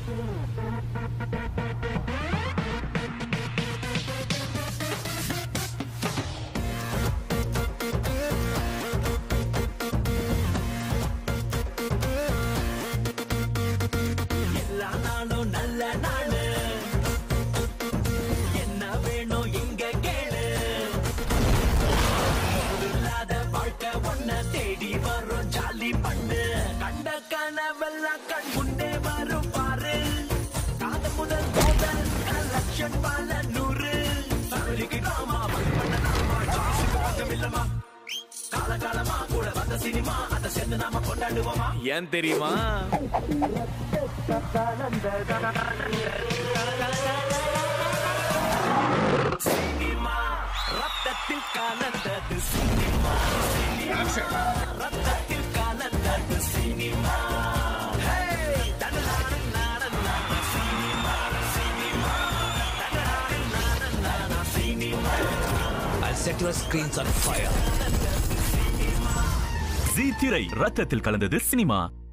எல்லா நாளும் நல்ல நாளு என்ன வேணும் இங்க கேளு இல்லாத வாழ்க்கை ஒன்ன தேடி வரும் ஜாலி பண்ணு கண்ட கனவெல்லாம் கண் முன்னே வரும் பாரு காத முதல் முதல் கலெக்ஷன் பல நூறு ஃபேமிலிக்கு ட்ராமா பண்ண நாமா ஜாலிக்கு பக்கம் இல்லமா காலகாலமா கூட வந்த சினிமா அதை சேர்ந்து நாம கொண்டாடுவோமா ஏன் தெரியுமா சினிமா ரத்தத்தில் கலந்தது சினிமா சினிமா ரத்தத்தில் கலந்தது சினிமா Hey! தனதான நாடனான சினிமா சினிமா தனதான நாடனான cinema I'll set your screens on fire. Zee திரை ரத்தத்தில் கலந்தது சினிமா